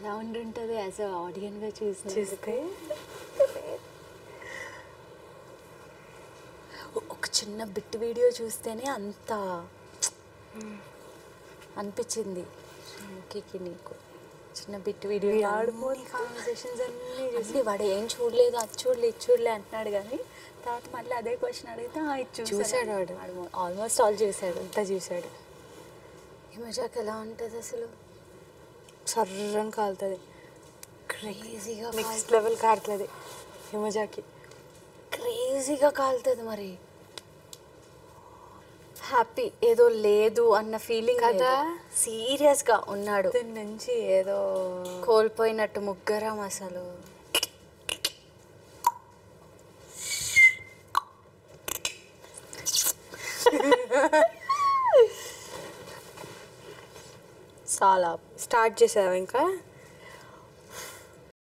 ఎలా ఉండుంటుంది as a ఆడియన్గా చూసిన చూస్తే ఒక చిన్న బిట్ వీడియో చూస్తేనే అంత అనిపించింది శ్రీముఖికి నీకు చిన్న బిట్ వీడియో ఆడిపోయి కాన్వర్సేషన్స్ అన్నీ అసలు వాడు ఏం చూడలేదు అది చూడలే ఇది చూడలే అంటున్నాడు కానీ తర్వాత మళ్ళీ అదే క్వశ్చన్ అడిగితే "ఆ, ఇది చూశాడు వాడు. ఆల్మోస్ట్ ఆల్ చూశాడు అంతా చూశాడు ఈ మజాక్ ఎలా ఉంటుంది అసలు సర్రని కాలుతుంది క్రేజీగా నెక్స్ట్ లెవెల్ కారుతుంది హిమజాకి క్రేజీగా కాలుతుంది మరి హ్యాపీ ఏదో లేదు అన్న ఫీలింగ్ కదా? సీరియస్గా ఉన్నాడు దీని నుంచి ఏదో కోల్పోయినట్టు ముగ్గురం అసలు చాలా స్టార్ట్ చేసావు ఇంకా